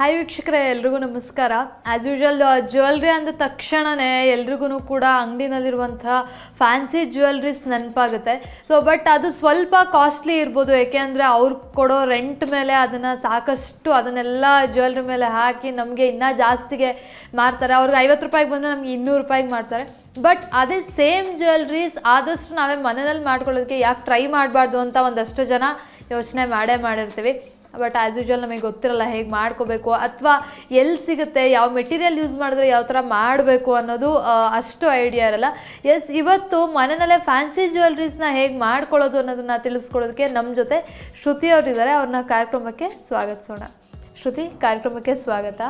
Hi ವೀಕ್ಷಕರೇ ಎಲ್ರಿಗೂ ನಮಸ್ಕಾರ ಆ್ಯಸ್ ಯೂಶುವಲ್ ಜ್ಯುವೆಲ್ರಿ ಅಂದ ತಕ್ಷಣವೇ ಎಲ್ರಿಗೂ ಕೂಡ ಅಂಗಡಿನಲ್ಲಿರುವಂತಹ ಫ್ಯಾನ್ಸಿ ಜ್ಯುವೆಲ್ರೀಸ್ ನೆನಪಾಗುತ್ತೆ ಸೊ ಬಟ್ ಅದು ಸ್ವಲ್ಪ ಕಾಸ್ಟ್ಲಿ ಇರ್ಬೋದು ಏಕೆಂದರೆ ಅವ್ರು ಕೊಡೋ ರೆಂಟ್ ಮೇಲೆ ಅದನ್ನು ಸಾಕಷ್ಟು ಅದನ್ನೆಲ್ಲ ಜ್ಯುವೆಲ್ರಿ ಮೇಲೆ ಹಾಕಿ ನಮಗೆ ಇನ್ನೂ ಜಾಸ್ತಿಗೆ ಮಾರ್ತಾರೆ ಅವ್ರಿಗೆ ಐವತ್ತು ರೂಪಾಯಿಗೆ ಬಂದರೆ ನಮ್ಗೆ ಇನ್ನೂರು ರೂಪಾಯಿಗೆ ಮಾಡ್ತಾರೆ ಬಟ್ ಅದೇ ಸೇಮ್ ಜ್ಯುವೆಲ್ರೀಸ್ ಆದಷ್ಟು ನಾವೇ ಮನೆಯಲ್ಲಿ ಮಾಡ್ಕೊಳ್ಳೋದಕ್ಕೆ ಯಾಕೆ ಟ್ರೈ ಮಾಡಬಾರ್ದು ಅಂತ ಒಂದಷ್ಟು ಜನ ಯೋಚನೆ ಮಾಡೇ ಮಾಡಿರ್ತೀವಿ ಬಟ್ ಆ್ಯಸ್ ಯೂಶ್ವಲ್ ನಮಗೆ ಗೊತ್ತಿರಲ್ಲ ಹೇಗೆ ಮಾಡ್ಕೋಬೇಕು ಅಥವಾ ಎಲ್ಲಿ ಸಿಗುತ್ತೆ ಯಾವ ಮೆಟೀರಿಯಲ್ ಯೂಸ್ ಮಾಡಿದ್ರೆ ಯಾವ ಥರ ಮಾಡಬೇಕು ಅನ್ನೋದು ಆ, ಅಷ್ಟು ಐಡಿಯಾ ಇರಲ್ಲ ಎಸ್ ಇವತ್ತು ಮನೆಯಲ್ಲೇ ಫ್ಯಾನ್ಸಿ ಜ್ಯುವೆಲ್ರೀಸ್ನ ಹೇಗೆ ಮಾಡ್ಕೊಳ್ಳೋದು ಅನ್ನೋದನ್ನ ತಿಳಿಸ್ಕೊಡೋದಕ್ಕೆ ನಮ್ಮ ಜೊತೆ ಶ್ರುತಿ ಅವರಿದ್ದಾರೆ ಅವ್ರನ್ನ ಕಾರ್ಯಕ್ರಮಕ್ಕೆ ಸ್ವಾಗತಿಸೋಣ ಶ್ರುತಿ ಕಾರ್ಯಕ್ರಮಕ್ಕೆ ಸ್ವಾಗತ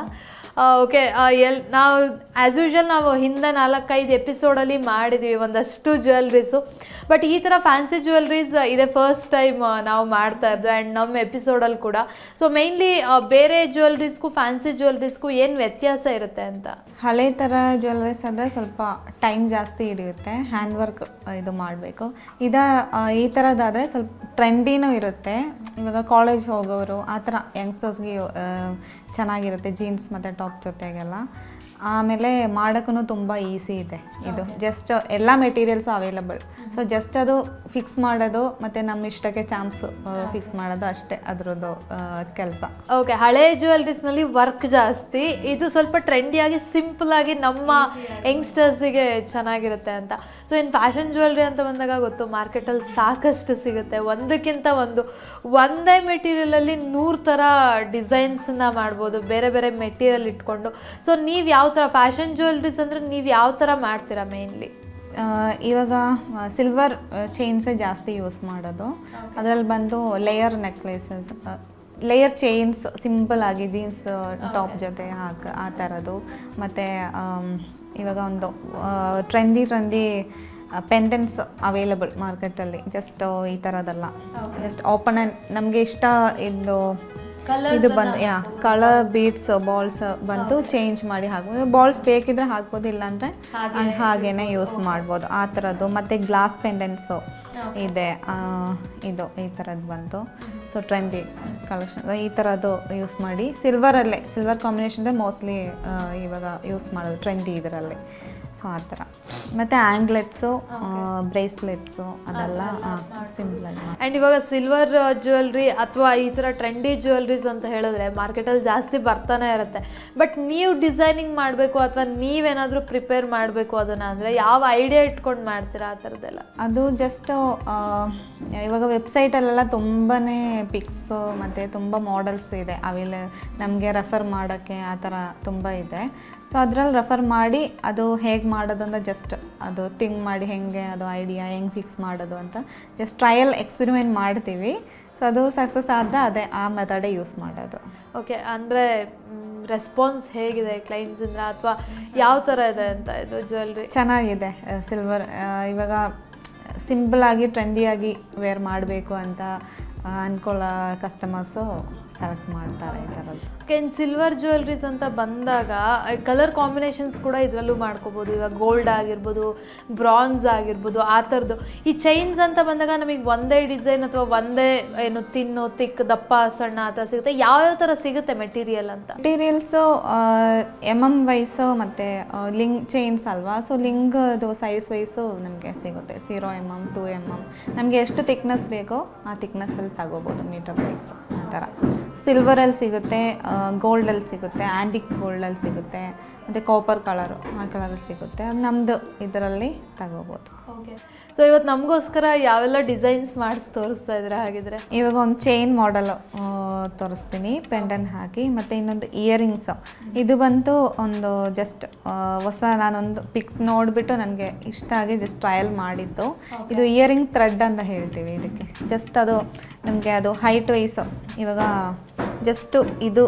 ಓಕೆ ಎಲ್ ನಾವು ಆ್ಯಸ್ ಯೂಶ್ವಲ್ ನಾವು ಹಿಂದೆ ನಾಲ್ಕೈದು ಎಪಿಸೋಡಲ್ಲಿ ಮಾಡಿದ್ದೀವಿ ಒಂದಷ್ಟು ಜ್ಯುವೆಲ್ರೀಸು ಬಟ್ ಈ ಥರ ಫ್ಯಾನ್ಸಿ ಜ್ಯುವೆಲ್ರೀಸ್ ಇದೇ ಫಸ್ಟ್ ಟೈಮ್ ನಾವು ಮಾಡ್ತಾ ಇದ್ವಿ ಆ್ಯಂಡ್ ನಮ್ಮ ಎಪಿಸೋಡಲ್ಲಿ ಕೂಡ ಸೊ ಮೇಯ್ನ್ಲಿ ಬೇರೆ ಜ್ಯುವೆಲ್ರೀಸ್ಗೂ ಫ್ಯಾನ್ಸಿ ಜ್ಯುವೆಲ್ರೀಸ್ಗೂ ಏನು ವ್ಯತ್ಯಾಸ ಇರುತ್ತೆ ಅಂತ ಹಳೆ ಥರ ಜ್ಯುವೆಲ್ಲರೀಸ್ ಅಂದರೆ ಸ್ವಲ್ಪ ಟೈಮ್ ಜಾಸ್ತಿ ಹಿಡಿಯುತ್ತೆ ಹ್ಯಾಂಡ್ ವರ್ಕ್ ಇದು ಮಾಡಬೇಕು ಇದ ಆ, ಈ ಥರದ್ದಾದರೆ ಸ್ವಲ್ಪ ಟ್ರೆಂಡಿನೂ ಇರುತ್ತೆ ಇವಾಗ ಕಾಲೇಜ್ ಹೋಗೋರು ಆ ಥರ ಯಂಗ್ಸ್ಟರ್ಸ್ಗೆ ಚೆನ್ನಾಗಿರುತ್ತೆ ಜೀನ್ಸ್ ಮತ್ತು ಟಾಪ್ ಜೊತೆಗೆಲ್ಲ ಆಮೇಲೆ ಮಾಡೋಕ್ಕೂ ತುಂಬ ಈಸಿ ಇದೆ ಇದು ಜಸ್ಟ್ ಎಲ್ಲ ಮೆಟೀರಿಯಲ್ಸು ಅವೈಲಬಲ್ ಸೊ ಜಸ್ಟ್ ಅದು ಫಿಕ್ಸ್ ಮಾಡೋದು ಮತ್ತು ನಮ್ಮ ಇಷ್ಟಕ್ಕೆ ಚಾಮ್ಸ್ ಫಿಕ್ಸ್ ಮಾಡೋದು ಅಷ್ಟೇ ಅದರದ್ದು ಕೆಲಸ ಓಕೆ ಹಳೆ ಜ್ಯುವೆಲ್ರೀಸ್ನಲ್ಲಿ ವರ್ಕ್ ಜಾಸ್ತಿ ಇದು ಸ್ವಲ್ಪ ಟ್ರೆಂಡಿಯಾಗಿ ಸಿಂಪಲ್ ಆಗಿ ನಮ್ಮ ಯಂಗ್ಸ್ಟರ್ಸಿಗೆ ಚೆನ್ನಾಗಿರುತ್ತೆ ಅಂತ ಸೊ ಇನ್ನು ಫ್ಯಾಷನ್ ಜ್ಯುವೆಲ್ರಿ ಅಂತ ಬಂದಾಗ ಗೊತ್ತು ಮಾರ್ಕೆಟಲ್ಲಿ ಸಾಕಷ್ಟು ಸಿಗುತ್ತೆ ಒಂದಕ್ಕಿಂತ ಒಂದು ಒಂದೇ ಮೆಟೀರಿಯಲಲ್ಲಿ ನೂರು ಥರ ಡಿಸೈನ್ಸನ್ನ ಮಾಡ್ಬೋದು ಬೇರೆ ಬೇರೆ ಮೆಟೀರಿಯಲ್ ಇಟ್ಕೊಂಡು ಸೊ ನೀವು ಯಾವ ಥರ ಫ್ಯಾಷನ್ ಜ್ಯುವೆಲ್ರೀಸ್ ಅಂದರೆ ನೀವು ಯಾವ ಥರ ಮಾಡ್ತೀರಾ ಮೇಯ್ನ್ಲಿ ಆ, ಇವಾಗ ಸಿಲ್ವರ್ ಚೈನ್ಸೇ ಜಾಸ್ತಿ ಯೂಸ್ ಮಾಡೋದು ಅದರಲ್ಲಿ ಬಂದು layer necklaces layer chains simple ಆಗಿ ಜೀನ್ಸ್ ಟಾಪ್ ಜೊತೆ ಹಾಕ ಆ ಥರದ್ದು ಮತ್ತು ಇವಾಗ ಒಂದು ಟ್ರೆಂಡಿ ಟ್ರೆಂಡಿ ಪೆಂಡೆಂಟ್ಸ್ ಅವೈಲಬಲ್ ಮಾರ್ಕೆಟಲ್ಲಿ ಜಸ್ಟ್ ಈ ಥರದ್ದೆಲ್ಲ ಜಸ್ಟ್ ಓಪನ್ ಆ್ಯಂಡ್ ನಮಗೆ ಇಷ್ಟ ಇದು ಇದು ಬಂದು ಯಾ ಕಲರ್ ಬೀಡ್ಸ್ ಬಾಲ್ಸ್ ಬಂದು ಚೇಂಜ್ ಮಾಡಿ ಹಾಕ್ಬೋದು ಬಾಲ್ಸ್ ಬೇಕಿದ್ರೆ ಹಾಕ್ಬೋದು ಇಲ್ಲಾಂದರೆ ಹಾಗೇನೆ ಯೂಸ್ ಮಾಡ್ಬೋದು ಆ ಥರದ್ದು ಮತ್ತು ಗ್ಲಾಸ್ ಪೆಂಡೆಂಟ್ಸು ಇದೆ ಆ, ಇದು ಈ ಥರದ್ದು ಬಂತು ಸೊ ಟ್ರೆಂಡಿ ಕಲೆಕ್ಷನ್ ಈ ಥರದ್ದು ಯೂಸ್ ಮಾಡಿ ಸಿಲ್ವರಲ್ಲೇ ಸಿಲ್ವರ್ ಕಾಂಬಿನೇಷನ್ದೇ ಮೋಸ್ಟ್ಲಿ ಇವಾಗ ಯೂಸ್ ಮಾಡೋದು ಟ್ರೆಂಡಿ ಇದರಲ್ಲಿ ಸೊ ಆ ಥರ ಮತ್ತು ಆ್ಯಂಗ್ಲೆಟ್ಸು ಬ್ರೇಸ್ಲೆಟ್ಸು ಅದೆಲ್ಲ ಸಿಂಪಲ್ ಆಗಿ ಮಾಡಿ ಆ್ಯಂಡ್ ಇವಾಗ ಸಿಲ್ವರ್ ಜ್ಯುವೆಲ್ರಿ ಅಥವಾ ಈ ಥರ ಟ್ರೆಂಡಿ ಜ್ಯುವೆಲ್ರೀಸ್ ಅಂತ ಹೇಳಿದ್ರೆ ಮಾರ್ಕೆಟಲ್ಲಿ ಜಾಸ್ತಿ ಬರ್ತಾನೆ ಇರುತ್ತೆ ಬಟ್ ನೀವು ಡಿಸೈನಿಂಗ್ ಮಾಡಬೇಕು ಅಥವಾ ನೀವೇನಾದರೂ ಪ್ರಿಪೇರ್ ಮಾಡಬೇಕು ಅದನ್ನು ಅಂದರೆ ಯಾವ ಐಡಿಯಾ ಇಟ್ಕೊಂಡು ಮಾಡ್ತೀರಾ ಆ ಥರದ್ದೆಲ್ಲ ಅದು ಜಸ್ಟ್ ಇವಾಗ ವೆಬ್ಸೈಟಲ್ಲೆಲ್ಲ ತುಂಬಾ ಪಿಕ್ಸು ಮತ್ತು ತುಂಬ ಮಾಡೆಲ್ಸ್ ಇದೆ ಅವೆಲ್ಲ ನಮಗೆ ರೆಫರ್ ಮಾಡೋಕ್ಕೆ ಆ ಥರ ತುಂಬ ಇದೆ ಸೊ ಅದ್ರಲ್ಲಿ ರೆಫರ್ ಮಾಡಿ ಅದು ಹೇಗೆ ಮಾಡೋದು ಅಂತ ಜಸ್ಟ್ ಅದು ಥಿಂಕ್ ಮಾಡಿ ಹೇಗೆ ಅದು ಐಡಿಯಾ ಹೆಂಗೆ ಫಿಕ್ಸ್ ಮಾಡೋದು ಅಂತ ಜಸ್ಟ್ ಟ್ರಯಲ್ ಎಕ್ಸ್ಪೆರಿಮೆಂಟ್ ಮಾಡ್ತೀವಿ ಸೊ ಅದು ಸಕ್ಸಸ್ ಆದರೆ ಅದೇ ಆ ಮೆಥಡೇ ಯೂಸ್ ಮಾಡೋದು ಓಕೆ ಅಂದರೆ ರೆಸ್ಪಾನ್ಸ್ ಹೇಗಿದೆ ಕ್ಲೈಂಟ್ಸಿಂದ ಅಥವಾ ಯಾವ ಥರ ಇದೆ ಅಂತ ಇದು ಜ್ಯುವೆಲ್ರಿ ಚೆನ್ನಾಗಿದೆ ಸಿಲ್ವರ್ ಇವಾಗ ಸಿಂಪಲ್ ಆಗಿ ಟ್ರೆಂಡಿಯಾಗಿ ವೇರ್ ಮಾಡಬೇಕು ಅಂತ ಆ, ಅನ್ಕೊಳ್ಳೋ ಕಸ್ಟಮರ್ಸು ಸೆಲೆಕ್ಟ್ ಮಾಡ್ತಾರೆ ಈ ಥರದ್ದು ಓಕೆ ಇನ್ನು ಸಿಲ್ವರ್ ಜ್ಯುವೆಲ್ರೀಸ್ ಅಂತ ಬಂದಾಗ ಕಲರ್ ಕಾಂಬಿನೇಷನ್ಸ್ ಕೂಡ ಇದರಲ್ಲೂ ಮಾಡ್ಕೋಬೋದು ಇವಾಗ ಗೋಲ್ಡ್ ಆಗಿರ್ಬೋದು ಬ್ರಾನ್ಸ್ ಆಗಿರ್ಬೋದು ಆ ಥರದ್ದು ಈ ಚೈನ್ಸ್ ಅಂತ ಬಂದಾಗ ನಮಗೆ ಒಂದೇ ಡಿಸೈನ್ ಅಥವಾ ಒಂದೇ ಏನು ತಿನ್ನು ತಿಕ್ ದಪ್ಪ ಸಣ್ಣ ಆ ಥರ ಸಿಗುತ್ತೆ ಯಾವ್ಯಾವ ಥರ ಸಿಗುತ್ತೆ ಮೆಟೀರಿಯಲ್ ಅಂತ ಮೆಟೀರಿಯಲ್ಸು ಎಮ್ ಎಮ್ ವೈಸು ಮತ್ತು ಲಿಂಗ್ ಚೈನ್ಸ್ ಅಲ್ವಾ ಸೊ ಲಿಂಗ್ ಅದು ಸೈಜ್ ವೈಸು ನಮಗೆ ಸಿಗುತ್ತೆ zero M M two M M ನಮಗೆ ಎಷ್ಟು ತಿಕ್ನೆಸ್ ಬೇಕೋ ಆ ತಿಕ್ನೆಸ್ಸಲ್ಲಿ ತಗೋಬೋದು ಮೀಟರ್ ವೈಸು ಆ ಥರ ಸಿಲ್ವರಲ್ಲಿ ಸಿಗುತ್ತೆ ಗೋಲ್ಡಲ್ಲಿ ಸಿಗುತ್ತೆ ಆ್ಯಂಟಿಕ್ ಗೋಲ್ಡಲ್ಲಿ ಸಿಗುತ್ತೆ ಮತ್ತು ಕಾಪರ್ ಕಲರು ಆ ಕಲರಲ್ಲಿ ಸಿಗುತ್ತೆ ಅದು ನಮ್ಮದು ಇದರಲ್ಲಿ ತಗೋಬೋದು ಓಕೆ ಸೊ ಇವತ್ತು ನಮಗೋಸ್ಕರ ಯಾವೆಲ್ಲ ಡಿಸೈನ್ಸ್ ಮಾಡಿಸಿ ತೋರಿಸ್ತಾ ಇದ್ದೀರಾ ಹಾಗಿದ್ರೆ ಇವಾಗ ಒಂದು ಚೈನ್ ಮಾಡಲು ತೋರಿಸ್ತೀನಿ ಪೆಂಡನ್ ಹಾಕಿ ಮತ್ತು ಇನ್ನೊಂದು ಇಯರಿಂಗ್ಸು ಇದು ಬಂತು ಒಂದು ಜಸ್ಟ್ ಹೊಸ ನಾನೊಂದು ಪಿಕ್ ನೋಡಿಬಿಟ್ಟು ನನಗೆ ಇಷ್ಟ ಆಗಿ ಜಸ್ಟ್ ಟ್ರಯಲ್ ಮಾಡಿದ್ದು ಇದು ಇಯರಿಂಗ್ ಥ್ರೆಡ್ ಅಂತ ಹೇಳ್ತೀವಿ ಇದಕ್ಕೆ ಜಸ್ಟ್ ಅದು ನಮಗೆ ಅದು ಹೈಟ್ ವೈಸು ಇವಾಗ ಜಸ್ಟು ಇದು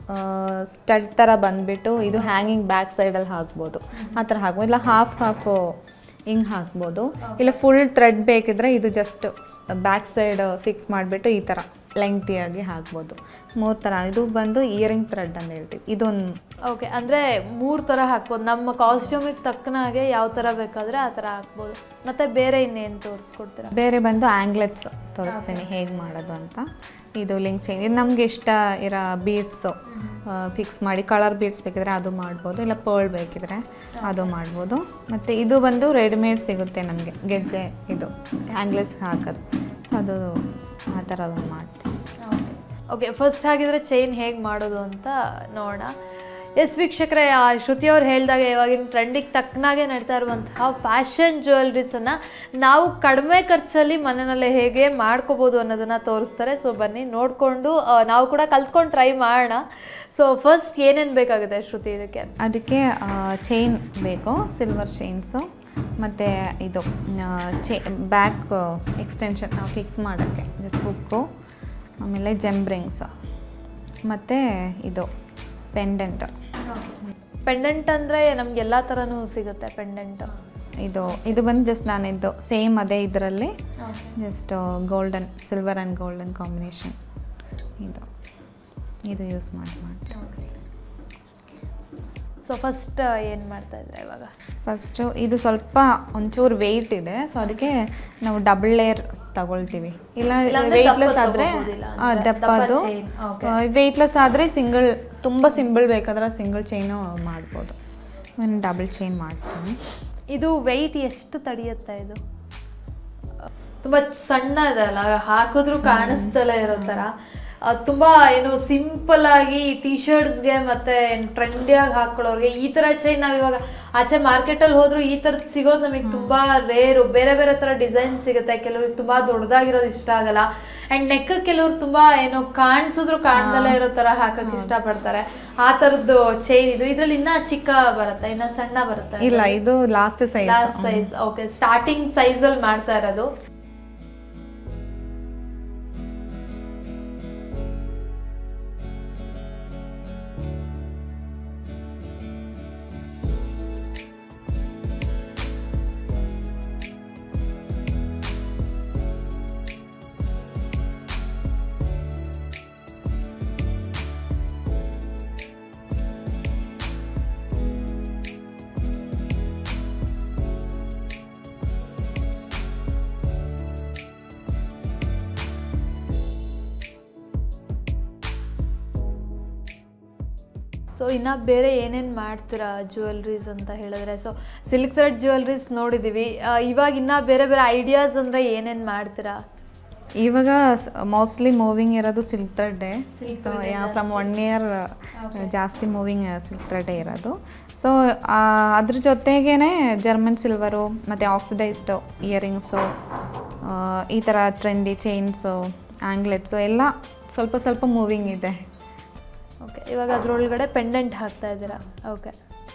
ಸ್ಟಡ್ ಥರ ಬಂದುಬಿಟ್ಟು ಇದು ಹ್ಯಾಂಗಿಂಗ್ ಬ್ಯಾಕ್ ಸೈಡಲ್ಲಿ ಹಾಕ್ಬೋದು ಆ ಥರ ಹಾಕ್ಬೋದು ಇಲ್ಲ ಹಾಫ್ ಹಾಫು ಹಿಂಗೆ ಹಾಕ್ಬೋದು ಇಲ್ಲ ಫುಲ್ ಥ್ರೆಡ್ ಬೇಕಿದ್ರೆ ಇದು ಜಸ್ಟ್ ಬ್ಯಾಕ್ ಸೈಡ್ ಫಿಕ್ಸ್ ಮಾಡಿಬಿಟ್ಟು ಈ ಥರ ಲೆಂಗ್ತಿಯಾಗಿ ಹಾಕ್ಬೋದು ಮೂರು ಥರ ಇದು ಬಂದು ಇಯರಿಂಗ್ ಥ್ರೆಡ್ ಅಂತ ಹೇಳ್ತೀವಿ ಇದೊಂದು ಓಕೆ ಅಂದರೆ ಮೂರು ಥರ ಹಾಕ್ಬೋದು ನಮ್ಮ ಕಾಸ್ಟ್ಯೂಮಿಗೆ ತಕ್ಕನ ಹಾಗೆ ಯಾವ ಥರ ಬೇಕಾದರೆ ಆ ಥರ ಹಾಕ್ಬೋದು ಮತ್ತು ಬೇರೆ ಇನ್ನೇನು ತೋರಿಸ್ಕೊಡ್ತೀರಾ ಬೇರೆ ಬಂದು ಆ್ಯಂಗ್ಲೆಟ್ಸ್ ತೋರಿಸ್ತೀನಿ ಹೇಗೆ ಮಾಡೋದು ಅಂತ ಇದು ಲಿಂಕ್ ಚೈನ್ ಇದು ನಮ್ಗೆ ಇಷ್ಟ ಇರೋ ಬೀಡ್ಸು ಫಿಕ್ಸ್ ಮಾಡಿ ಕಲರ್ ಬೀಡ್ಸ್ ಬೇಕಿದ್ರೆ ಅದು ಮಾಡ್ಬೋದು ಇಲ್ಲ ಪರ್ಲ್ ಬೇಕಿದ್ರೆ ಅದು ಮಾಡ್ಬೋದು ಮತ್ತು ಇದು ಬಂದು ರೆಡಿಮೇಡ್ ಸಿಗುತ್ತೆ ನಮಗೆ ಗೆಜ್ಜೆ ಇದು ಹ್ಯಾಂಗ್ಲೆಸ್ ಹಾಕೋದು ಸೊ ಅದು ಆ ಥರ ಅದನ್ನು ಮಾಡ್ತೀವಿ ಓಕೆ ಫಸ್ಟ್ ಹಾಗಿದ್ರೆ ಚೈನ್ ಹೇಗೆ ಮಾಡೋದು ಅಂತ ನೋಡೋಣ ಎಸ್ ವೀಕ್ಷಕರೇ ಆ ಶ್ರುತಿ ಅವ್ರು ಹೇಳಿದಾಗ ಇವಾಗಿನ ಟ್ರೆಂಡಿಗೆ ತಕ್ಕನಾಗೆ ನಡೀತಾ ಇರುವಂತಹ ಫ್ಯಾಷನ್ ಜ್ಯುವೆಲ್ರೀಸನ್ನು ನಾವು ಕಡಿಮೆ ಖರ್ಚಲ್ಲಿ ಮನೆಯಲ್ಲೇ ಹೇಗೆ ಮಾಡ್ಕೋಬೋದು ಅನ್ನೋದನ್ನು ತೋರಿಸ್ತಾರೆ ಸೊ ಬನ್ನಿ ನೋಡಿಕೊಂಡು ನಾವು ಕೂಡ ಕಲ್ತ್ಕೊಂಡು ಟ್ರೈ ಮಾಡೋಣ ಸೊ ಫಸ್ಟ್ ಏನೇನು ಬೇಕಾಗುತ್ತೆ ಶ್ರುತಿ ಇದಕ್ಕೆ ಅದಕ್ಕೆ ಚೈನ್ ಬೇಕು ಸಿಲ್ವರ್ ಚೈನ್ಸು ಮತ್ತು ಇದು ಚೇ ಬ್ಯಾಕ್ ಎಕ್ಸ್ಟೆನ್ಷನ್ ನಾವು ಫಿಕ್ಸ್ ಮಾಡೋಕ್ಕೆ ಜಸ್ಟ್ ಹುಕ್ಕು ಆಮೇಲೆ ಜಂಬ್ರಿಂಗ್ಸ್ ಮತ್ತು ಇದು ಪೆಂಡೆಂಟ್ ಪೆಂಡೆಂಟ್ ಅಂದರೆ ನಮ್ಗೆ ಎಲ್ಲ ಥರನೂ ಸಿಗುತ್ತೆ ಪೆಂಡೆಂಟ್ ಇದು ಇದು ಬಂದು ಜಸ್ಟ್ ನಾನಿದ್ದು ಸೇಮ್ ಅದೇ ಇದರಲ್ಲಿ just golden silver and golden combination ಇದು ಇದು ಯೂಸ್ ಮಾಡಿ ಮಾಡ್ತೀವಿ ಸೊ ಫಸ್ಟ್ ಏನು ಮಾಡ್ತಾ ಇದ್ರೆ ಇವಾಗ ಫಸ್ಟು ಇದು ಸ್ವಲ್ಪ ಒಂಚೂರು ವೆಯ್ಟ್ ಇದೆ ಸೊ ಅದಕ್ಕೆ ನಾವು ಡಬಲ್ ಲೇಯರ್ ತಗೊಳ್ತೀವಿ ಇಲ್ಲ ಇಲ್ಲಾಂದ್ರೆ ವೆಯ್ಟ್ಲೆಸ್ ದಪ್ಪದ್ ಆದರೆ ತಗೋಬೋದಿಲ್ಲ ಅಂದ್ರೆ ದಪ್ಪ ದಪ್ಪ ಅದು chain, okay. ವೆಯ್ಟ್ಲೆಸ್ ಆದರೆ ಸಿಂಗಲ್ ತುಂಬ ಸಿಂಬಲ್ ಬೇಕಾದ್ರೆ ಸಿಂಗಲ್ ಚೈನು ಮಾಡ್ಬೋದು ನಾನು ಡಬಲ್ ಚೈನ್ ಮಾಡ್ತೀನಿ ಇದು ವೆಯ್ಟ್ ಎಷ್ಟು ತಡೆಯುತ್ತೆ ಇದು ತುಂಬ ಸಣ್ಣ ಇದೆ ಅಲ್ಲ ಹಾಕಿದ್ರು ಕಾಣಿಸ್ತಲ್ಲ ಇರೋ ಥರ ಅದು ತುಂಬ ಏನು ಸಿಂಪಲ್ ಆಗಿ ಟೀ ಶರ್ಟ್ಸ್ಗೆ ಮತ್ತೆ ಟ್ರೆಂಡಿಯಾಗಿ ಹಾಕೊಳ್ಳೋರಿಗೆ ಈ ಥರ ಚೈನ್ ನಾವು ಇವಾಗ ಆಚೆ ಮಾರ್ಕೆಟಲ್ಲಿ ಹೋದ್ರು ಈ ಥರದ್ದು ಸಿಗೋದು ನಮಗೆ ತುಂಬ ರೇರು ಬೇರೆ ಬೇರೆ ಥರ ಡಿಸೈನ್ ಸಿಗುತ್ತೆ ಕೆಲವ್ರಿಗೆ ತುಂಬ ದೊಡ್ಡದಾಗಿರೋದು ಇಷ್ಟ ಆಗಲ್ಲ ಆ್ಯಂಡ್ ನೆಕ್ ಕೆಲವ್ರು ತುಂಬ ಏನೋ ಕಾಣಿಸಿದ್ರು ಕಾಣ್ದಲೇ ಇರೋ ಥರ ಹಾಕಕ್ಕೆ ಇಷ್ಟಪಡ್ತಾರೆ ಆ ಥರದ್ದು ಚೈನ್ ಇದು ಇದ್ರಲ್ಲಿ ಇನ್ನ ಚಿಕ್ಕ ಬರುತ್ತೆ ಇನ್ನ ಸಣ್ಣ ಬರುತ್ತೆ ಇಲ್ಲ ಇದು last size last size okay starting size ಅಲ್ಲಿ ಮಾಡ್ತಾ ಇರೋದು ಸೊ ಇನ್ನ ಬೇರೆ ಏನೇನು ಮಾಡ್ತೀರಾ ಜ್ಯುವೆಲ್ರೀಸ್ ಅಂತ ಹೇಳಿದ್ರೆ ಸೊ ಸಿಲ್ಕ್ ಥ್ರೆಡ್ ಜ್ಯುವೆಲ್ರೀಸ್ ನೋಡಿದೀವಿ ಆ, ಇವಾಗ ಇನ್ನ ಬೇರೆ ಬೇರೆ ಐಡಿಯಾಸ್ ಅಂದ್ರೆ ಏನೇನು ಮಾಡ್ತೀರಾ ಇವಾಗ ಮೋಸ್ಟ್ಲಿ ಮೂವಿಂಗ್ ಇರೋದು ಸಿಲ್ಕ್ ಥ್ರೆಡ್ಡೇ Silk so thread yeah from one year ಜಾಸ್ತಿ ಮೂವಿಂಗ್ ಸಿಲ್ಕ್ ಥ್ರೆಡ್ಡೇ ಇರೋದು ಸೊ ಅದ್ರ ಜೊತೆಗೇ ಜರ್ಮನ್ ಸಿಲ್ವರು ಮತ್ತು ಆಕ್ಸಿಡೈಸ್ಡು ಇಯರಿಂಗ್ಸು ಈ ಥರ ಟ್ರೆಂಡಿ ಚೈನ್ಸು ಆಂಗ್ಲೆಟ್ಸು ಎಲ್ಲ ಸ್ವಲ್ಪ ಸ್ವಲ್ಪ ಮೂವಿಂಗ್ ಇದೆ ಓಕೆ ಇವಾಗ ಅದ್ರೊಳಗಡೆ ಪೆಂಡೆಂಟ್ ಹಾಕ್ತಾ ಇದ್ದೀರಾ ಓಕೆ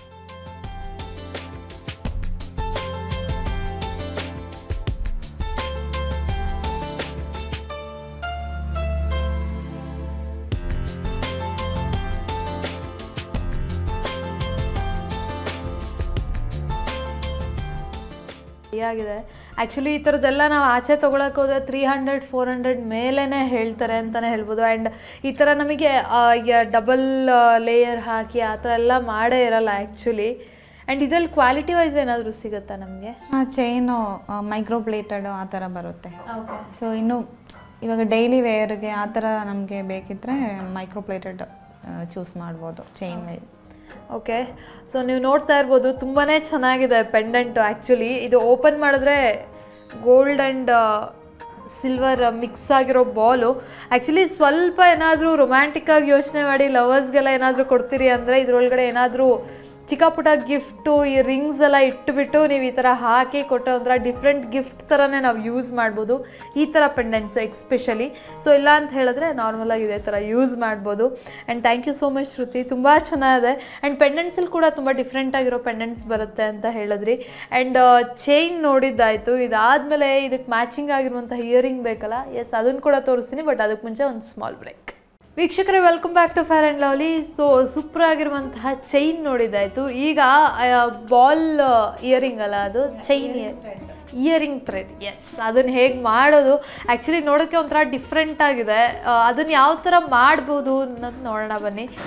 ಆಗಿದೆ ಆ್ಯಕ್ಚುಲಿ ಈ ಥರದ್ದೆಲ್ಲ ನಾವು ಆಚೆ ತೊಗೊಳಕ್ಕೆ ಹೋದ್ರೆ ತ್ರೀ ಹಂಡ್ರೆಡ್ ಫೋರ್ ಹಂಡ್ರೆಡ್ ಮೇಲೇ ಹೇಳ್ತಾರೆ ಅಂತಲೇ ಹೇಳ್ಬೋದು ಆ್ಯಂಡ್ ಈ ಥರ ನಮಗೆ ಡಬಲ್ ಲೇಯರ್ ಹಾಕಿ ಆ ಥರ ಎಲ್ಲ ಮಾಡೇ ಇರಲ್ಲ ಆ್ಯಕ್ಚುಲಿ ಆ್ಯಂಡ್ ಇದರಲ್ಲಿ ಕ್ವಾಲಿಟಿ ವೈಸ್ ಏನಾದರೂ ಸಿಗುತ್ತಾ ನಮಗೆ ಚೈನು ಮೈಕ್ರೋ ಪ್ಲೇಟೆಡ್ ಆ ಥರ ಬರುತ್ತೆ ಓಕೆ ಸೊ ಇನ್ನು ಇವಾಗ ಡೈಲಿ ವೇರ್ಗೆ ಆ ಥರ ನಮಗೆ ಬೇಕಿದ್ದರೆ ಮೈಕ್ರೋ ಪ್ಲೇಟೆಡ್ ಚೂಸ್ ಮಾಡ್ಬೋದು ಚೈನ್ ಓಕೆ ಸೊ ನೀವು ನೋಡ್ತಾ ಇರ್ಬೋದು ತುಂಬಾ ಚೆನ್ನಾಗಿದೆ ಪೆಂಡೆಂಟು ಆ್ಯಕ್ಚುಲಿ ಇದು ಓಪನ್ ಮಾಡಿದ್ರೆ ಗೋಲ್ಡ್ ಆ್ಯಂಡ್ ಸಿಲ್ವರ್ ಮಿಕ್ಸ್ ಆಗಿರೋ ಬಾಲು ಆ್ಯಕ್ಚುಲಿ ಸ್ವಲ್ಪ ಏನಾದರೂ ರೊಮ್ಯಾಂಟಿಕ್ಕಾಗಿ ಯೋಚನೆ ಮಾಡಿ ಲವರ್ಸ್ಗೆಲ್ಲ ಏನಾದರೂ ಕೊಡ್ತೀರಿ ಅಂದರೆ ಇದ್ರೊಳಗಡೆ ಏನಾದರೂ ಚಿಕ್ಕ ಪುಟ್ಟ ಗಿಫ್ಟು ಈ ರಿಂಗ್ಸ್ ಎಲ್ಲ ಇಟ್ಬಿಟ್ಟು ನೀವು ಈ ಥರ ಹಾಕಿ ಕೊಟ್ಟರೆ ಒಂಥರ ಡಿಫ್ರೆಂಟ್ ಗಿಫ್ಟ್ ಥರನೇ ನಾವು ಯೂಸ್ ಮಾಡ್ಬೋದು ಈ ಥರ ಪೆಂಡೆಂಟ್ಸು ಎಕ್ಸ್ಪೆಷಲಿ ಸೊ ಇಲ್ಲ ಅಂತ ಹೇಳಿದ್ರೆ ನಾರ್ಮಲಾಗಿ ಇದೇ ಥರ ಯೂಸ್ ಮಾಡ್ಬೋದು and thank you so much Shruti ತುಂಬ ಚೆನ್ನಾಗಿದೆ ಆ್ಯಂಡ್ ಪೆಂಡೆಂಟ್ಸಲ್ಲಿ ಕೂಡ ತುಂಬ ಡಿಫ್ರೆಂಟ್ ಆಗಿರೋ ಪೆಂಡೆಂಟ್ಸ್ ಬರುತ್ತೆ ಅಂತ ಹೇಳಿದ್ರಿ ಆ್ಯಂಡ್ ಚೈನ್ ನೋಡಿದ್ದಾಯಿತು ಇದಾದಮೇಲೆ ಇದಕ್ಕೆ ಮ್ಯಾಚಿಂಗ್ ಆಗಿರುವಂಥ ಇಯರಿಂಗ್ ಬೇಕಲ್ಲ ಎಸ್ ಅದನ್ನು ಕೂಡ ತೋರಿಸ್ತೀನಿ ಬಟ್ ಅದಕ್ಕೆ ಮುಂಚೆ ಒಂದು ಸ್ಮಾಲ್ ಬ್ರೇಕ್ ವೀಕ್ಷಕರೇ welcome back to fair and lovely so super ಆಗಿರುವಂತಹ ಚೈನ್ ನೋಡಿದ್ದಾಯಿತು ಈಗ ಬಾಲ್ ಇಯರಿಂಗ್ ಅಲ್ಲ ಅದು ಚೈನ್ ಇಯರಿಂಗ್ ಥ್ರೆಡ್ ಎಸ್ ಅದನ್ನು ಹೇಗೆ ಮಾಡೋದು ಆ್ಯಕ್ಚುಲಿ ನೋಡೋಕ್ಕೆ ಒಂಥರ ಡಿಫ್ರೆಂಟ್ ಆಗಿದೆ ಅದನ್ನು ಯಾವ ಥರ ಮಾಡ್ಬೋದು ಅನ್ನೋದು ನೋಡೋಣ ಬನ್ನಿ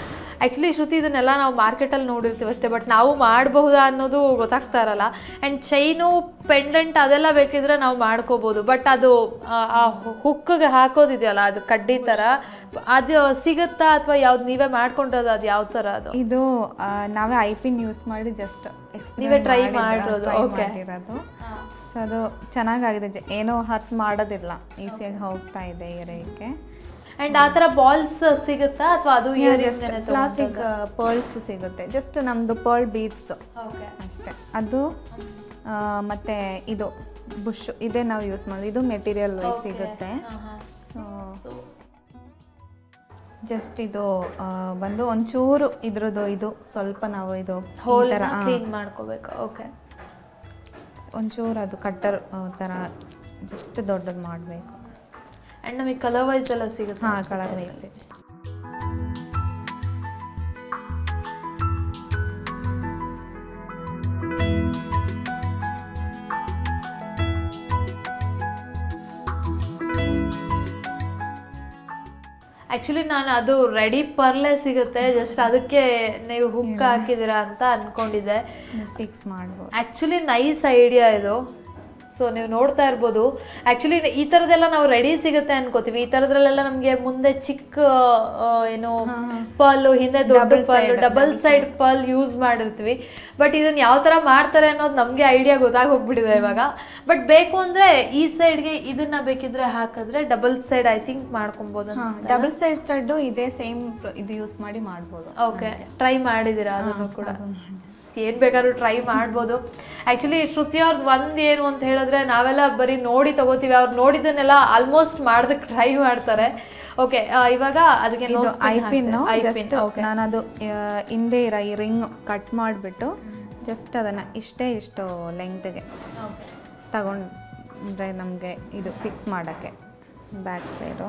ಆ್ಯಕ್ಚುಲಿ ಶ್ರುತಿ ಇದನ್ನೆಲ್ಲ ನಾವು ಮಾರ್ಕೆಟಲ್ಲಿ ನೋಡಿರ್ತೀವಿ ಅಷ್ಟೇ ಬಟ್ ನಾವು ಮಾಡಬಹುದಾ ಅನ್ನೋದು ಗೊತ್ತಾಗ್ತಾ ಇರಲ್ಲ ಆ್ಯಂಡ್ ಚೈನು ಪೆಂಡೆಂಟ್ ಅದೆಲ್ಲ ಬೇಕಿದ್ರೆ ನಾವು ಮಾಡ್ಕೋಬೋದು ಬಟ್ ಅದು ಆ- ಆ ಹುಕ್ಕಿಗೆ ಹಾಕೋದಿದೆಯಲ್ಲ ಅದು ಕಡ್ಡಿ ಥರ ಅದು ಸಿಗುತ್ತಾ ಅಥವಾ ಯಾವ್ದು ನೀವೇ ಮಾಡ್ಕೊಂಡಿರೋದು ಅದು ಯಾವ ಥರ ಅದು ಇದು ಆ, ನಾವೇ ಐ ಪಿನ್ ಯೂಸ್ ಮಾಡಿ ಜಸ್ಟ್ ನೀವೇ try ಮಾಡಿರೋದು, okay. ಮಾಡಿರೋದು ಸೊ ಅದು ಚೆನ್ನಾಗಾಗಿದೆ ಜ- ಏನೋ ಹತ್ತು ಮಾಡೋದಿಲ್ಲ ಈಸಿಯಾಗಿ ಹೋಗ್ತಾ ಇದೆ ಏರಿಯಾಕ್ಕೆ ಆ್ಯಂಡ್ ಆ ಥರ ಬಾಲ್ಸ್ ಸಿಗುತ್ತಾ ಅಥವಾ ಅದು ಇಯರಿಂಗ್ ಪ್ಲಾಸ್ಟಿಕ್ ಪರ್ಲ್ಸ್ ಸಿಗುತ್ತೆ ಜಸ್ಟ್ ನಮ್ದು ಪರ್ಲ್ ಬೀಡ್ಸ್ ಓಕೆ ಅಷ್ಟೇ ಅದು ಆ, ಮತ್ತೆ ಇದು ಬುಷ್ ಇದೇ ನಾವು ಯೂಸ್ ಮಾಡೋದು ಇದು ಮೆಟೀರಿಯಲ್ ಸಿಗುತ್ತೆ ಸೊ ಜಸ್ಟ್ ಇದು ಆ, ಬಂದು ಒಂಚೂರು ಇದ್ರದ್ದು ಇದು ಸ್ವಲ್ಪ ನಾವು ಇದು ಈ ಹೋಲ್ ಥರ ಆ, ಕ್ಲೀನ್ ಮಾಡ್ಕೋಬೇಕು ಓಕೆ ಒಂಚೂರು ಅದು ಕಟ್ಟರ್ ಥರ ಜಸ್ಟ್ ದೊಡ್ಡದು ಮಾಡಬೇಕು ಆ್ಯಂಡ್ ನಮಗೆ ಕಲರ್ ವೈಸ್ ಎಲ್ಲ ಸಿಗುತ್ತೆ ಹಾಂ ಕಲರ್ ವೈಸ್ ಆ್ಯಕ್ಚುಲಿ ನಾನು ಅದು ರೆಡಿ ಪರ್ಲೆ ಸಿಗುತ್ತೆ ಜಸ್ಟ್ ಅದಕ್ಕೆ ನೀವು ಹುಕ್ ಹಾಕಿದ್ದೀರಾ ಅಂತ ಅನ್ಕೊಂಡಿದ್ದೆ ಫಿಕ್ಸ್ ಮಾಡ್ಬೋದು ಆ್ಯಕ್ಚುಲಿ ನೈಸ್ ಐಡಿಯಾ ಇದು ಸೊ ನೀವು ನೋಡ್ತಾ ಇರ್ಬೋದು ಆ್ಯಕ್ಚುಲಿ ಈ ಥರದ್ದೆಲ್ಲ ನಾವು ರೆಡಿ ಸಿಗುತ್ತೆ ಅನ್ಕೋತೀವಿ ಈ ಥರದ್ರಲ್ಲೆಲ್ಲ ನಮಗೆ ಮುಂದೆ ಚಿಕ್ಕ ಆ, ಏನು ಪರ್ಲು ಹಿಂದೆ ದೊಡ್ಡ Double pearl side, double side pearl use ಮಾಡಿರ್ತೀವಿ ಬಟ್ ಇದನ್ನ ಯಾವ ಥರ ಮಾಡ್ತಾರೆ ಅನ್ನೋದು ನಮಗೆ ಐಡಿಯಾ ಗೊತ್ತಾಗೋಗ್ಬಿಟ್ಟಿದೆ ಇವಾಗ ಬಟ್ ಬೇಕು ಅಂದರೆ ಈ ಸೈಡ್ಗೆ ಇದನ್ನ ಬೇಕಿದ್ರೆ ಹಾಕಿದ್ರೆ ಡಬಲ್ ಸೈಡ್ ಐ ಥಿಂಕ್ ಮಾಡ್ಕೊಬೋದು ಅನ್ಸುತ್ತೆ. ಡಬಲ್ ಸೈಡ್ ಸ್ಟಡ್ಡು ಇದೇ ಸೇಮ್ ಇದು ಯೂಸ್ ಮಾಡಿ ಮಾಡ್ಬೋದು ಓಕೆ ಟ್ರೈ ಮಾಡಿದ್ದೀರಾ ಅದನ್ನು ಕೂಡ ಏನ್ ಬೇಕಾದ್ರೂ ಟ್ರೈ ಮಾಡ್ಬೋದು ಆಕ್ಚುಲಿ ಶ್ರುತಿ ಅವ್ರದ್ದು ಒಂದ್ ಏನು ಅಂತ ಹೇಳಿದ್ರೆ ನಾವೆಲ್ಲ ಬರೀ ನೋಡಿ ತಗೋತೀವಿ ಅವ್ರು ನೋಡಿದ್ದನ್ನೆಲ್ಲ ಆಲ್ಮೋಸ್ಟ್ ಮಾಡೋದಕ್ಕೆ ಟ್ರೈ ಮಾಡ್ತಾರೆ ಓಕೆ ಇವಾಗ ಅದಕ್ಕೆ ಇದು I pin I pin okay ನಾನು ಅದು ಹಿಂದೆ ಇರೋ ಈ ರಿಂಗ್ ಕಟ್ ಮಾಡಿಬಿಟ್ಟು ಜಸ್ಟ್ ಅದನ್ನು ಇಷ್ಟೇ ಇಷ್ಟು ಲೆಂತ್ಗೆ ತಗೊಂಡ್ರೆ ನಮಗೆ ಇದು ಫಿಕ್ಸ್ ಮಾಡೋಕ್ಕೆ ಬ್ಯಾಕ್ ಸೈಡು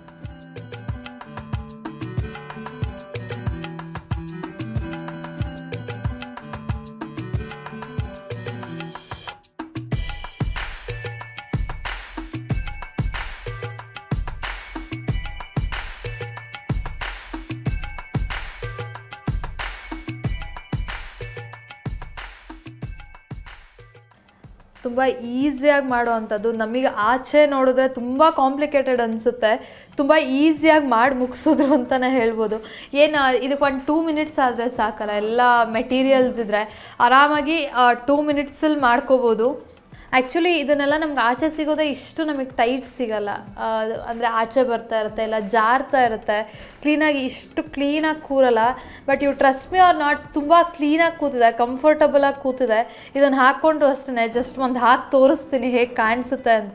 ತುಂಬ ಈಸಿಯಾಗಿ ಮಾಡುವಂಥದ್ದು ನಮಗೆ ಆಚೆ ನೋಡಿದ್ರೆ ತುಂಬ ಕಾಂಪ್ಲಿಕೇಟೆಡ್ ಅನಿಸುತ್ತೆ ತುಂಬ ಈಸಿಯಾಗಿ ಮಾಡಿ ಮುಗಿಸಿದ್ರು ಅಂತಲೇ ಹೇಳ್ಬೋದು ಏನು ಇದಕ್ಕೆ ಒಂದು ಟೂ ಮಿನಿಟ್ಸ್ ಆದರೆ ಸಾಕಲ್ಲ ಎಲ್ಲ ಮೆಟೀರಿಯಲ್ಸ್ ಇದ್ದರೆ ಆರಾಮಾಗಿ ಟೂ ಮಿನಿಟ್ಸಲ್ಲಿ ಮಾಡ್ಕೋಬೋದು ಆ್ಯಕ್ಚುಲಿ ಇದನ್ನೆಲ್ಲ ನಮ್ಗೆ ಆಚೆ ಸಿಗೋದೇ ಇಷ್ಟು ನಮಗೆ ಟೈಟ್ ಸಿಗಲ್ಲ ಆ, ಅದು ಅಂದರೆ ಆಚೆ ಬರ್ತಾ ಇರುತ್ತೆ ಇಲ್ಲ ಜಾರ್ತಾ ಇರುತ್ತೆ ಕ್ಲೀನಾಗಿ ಇಷ್ಟು ಕ್ಲೀನಾಗಿ ಕೂರಲ್ಲ ಬಟ್ ಇವು ಟ್ರಸ್ಟ್ ಮಿ ಆರ್ ನಾಟ್ ತುಂಬ ಕ್ಲೀನಾಗಿ ಕೂತಿದೆ ಕಂಫರ್ಟಬಲಾಗಿ ಕೂತಿದೆ ಇದನ್ನು ಹಾಕ್ಕೊಂಡ್ರು ಅಷ್ಟೇ ಜಸ್ಟ್ ಒಂದು ಹಾಕಿ ತೋರಿಸ್ತೀನಿ ಹೇಗೆ ಕಾಣಿಸುತ್ತೆ ಅಂತ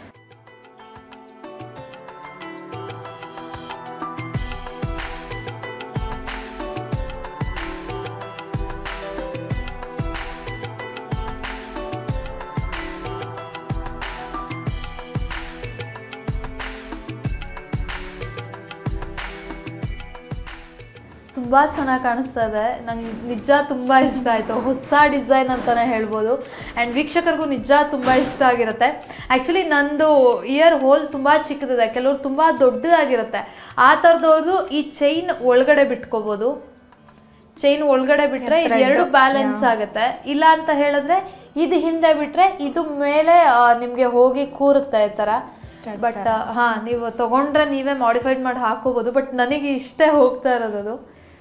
ತುಂಬ ಚೆನ್ನಾಗಿ ಕಾಣಿಸ್ತಾ ಇದೆ ನಂಗೆ ನಿಜ ತುಂಬ ಇಷ್ಟ ಆಯಿತು ಹೊಸ ಡಿಸೈನ್ ಅಂತಲೇ ಹೇಳ್ಬೋದು ಆ್ಯಂಡ್ ವೀಕ್ಷಕರಿಗೂ ನಿಜ ತುಂಬ ಇಷ್ಟ ಆಗಿರುತ್ತೆ ಆ್ಯಕ್ಚುಲಿ ನಂದು ಇಯರ್ ಹೋಲ್ ತುಂಬ ಚಿಕ್ಕದಿದೆ ಕೆಲವ್ರು ತುಂಬ ದೊಡ್ಡದಾಗಿರುತ್ತೆ ಆ ಥರದವ್ರದ್ದು ಈ ಚೈನ್ ಒಳಗಡೆ ಬಿಟ್ಕೋಬೋದು ಚೈನ್ ಒಳಗಡೆ ಬಿಟ್ರೆ ಇದು ಎರಡು ಬ್ಯಾಲೆನ್ಸ್ ಆಗುತ್ತೆ ಇಲ್ಲ ಅಂತ ಹೇಳಿದ್ರೆ ಇದು ಹಿಂದೆ ಬಿಟ್ರೆ ಇದು ಮೇಲೆ ಆ, ನಿಮ್ಗೆ ಹೋಗಿ ಕೂರುತ್ತೆ ಈ ಥರ ಬಟ್ ಹಾ ನೀವು ತಗೊಂಡ್ರೆ ನೀವೇ ಮಾಡಿಫೈಡ್ ಮಾಡಿ ಹಾಕೋಬಹುದು ಬಟ್ ನನಗೆ ಇಷ್ಟೇ ಹೋಗ್ತಾ ಇರೋದು ಅದು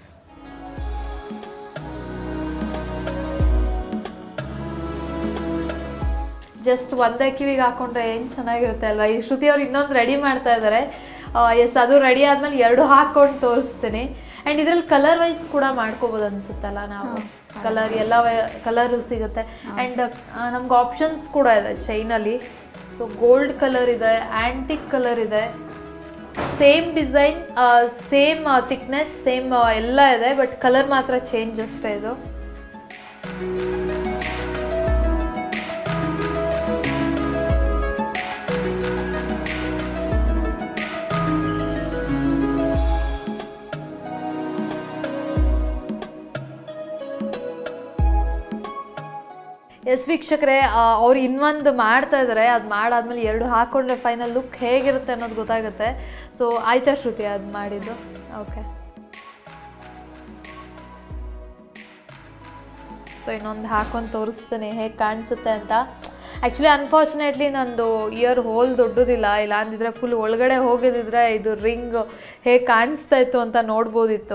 ಜಸ್ಟ್ ಒಂದೇ ಕಿವಿಗೆ ಹಾಕೊಂಡ್ರೆ ಏನು ಚೆನ್ನಾಗಿರುತ್ತೆ ಅಲ್ವಾ ಈ ಶ್ರುತಿ ಅವ್ರು ಇನ್ನೊಂದು ರೆಡಿ ಮಾಡ್ತಾ ಇದ್ದಾರೆ ಎಸ್ ಅದು ರೆಡಿ ಆದ್ಮೇಲೆ ಎರಡು ಹಾಕೊಂಡು ತೋರಿಸ್ತೀನಿ ಆ್ಯಂಡ್ ಇದ್ರಲ್ಲಿ ಕಲರ್ ವೈಸ್ ಕೂಡ ಮಾಡ್ಕೋಬೋದು ಅನ್ಸುತ್ತಲ್ಲ ನಾವು ಕಲರ್ ಎಲ್ಲ ಕಲರು ಸಿಗುತ್ತೆ ಆ್ಯಂಡ್ ನಮ್ಗೆ ಆಪ್ಷನ್ಸ್ ಕೂಡ ಇದೆ ಚೈನಲ್ಲಿ ಸೊ ಗೋಲ್ಡ್ ಕಲರ್ ಇದೆ ಆ್ಯಂಟಿಕ್ ಕಲರ್ ಇದೆ same design same thickness same ಎಲ್ಲ ಇದೆ ಬಟ್ ಕಲರ್ ಮಾತ್ರ ಚೇಂಜ್ ಅಷ್ಟೇ ಇದು ಎಸ್ ವೀಕ್ಷಕರೇ ಅವ್ರು ಇನ್ನೊಂದು ಮಾಡ್ತಾ ಇದ್ದಾರೆ ಅದು ಮಾಡಾದ್ಮೇಲೆ ಎರಡು ಹಾಕೊಂಡ್ರೆ ಫೈನಲ್ ಲುಕ್ ಹೇಗಿರುತ್ತೆ ಅನ್ನೋದು ಗೊತ್ತಾಗುತ್ತೆ ಸೊ ಆಯ್ತಾ ಶ್ರುತಿ ಅದು ಮಾಡಿದ್ದು ಓಕೆ ಸೊ ಇನ್ನೊಂದು ಹಾಕೊಂಡು ತೋರಿಸ್ತೀನಿ ಹೇಗೆ ಕಾಣಿಸುತ್ತೆ ಅಂತ ಆ್ಯಕ್ಚುಲಿ ಅನ್ಫಾರ್ಚುನೇಟ್ಲಿ ನಂದು ಇಯರ್ ಹೋಲ್ ದೊಡ್ಡದಿಲ್ಲ ಇಲ್ಲ ಅಂದಿದ್ರೆ ಫುಲ್ ಒಳಗಡೆ ಹೋಗಿದ್ದಿದ್ರೆ ಇದು ರಿಂಗ್ ಹೇಗೆ ಕಾಣಿಸ್ತಾ ಇತ್ತು ಅಂತ ನೋಡ್ಬೋದಿತ್ತು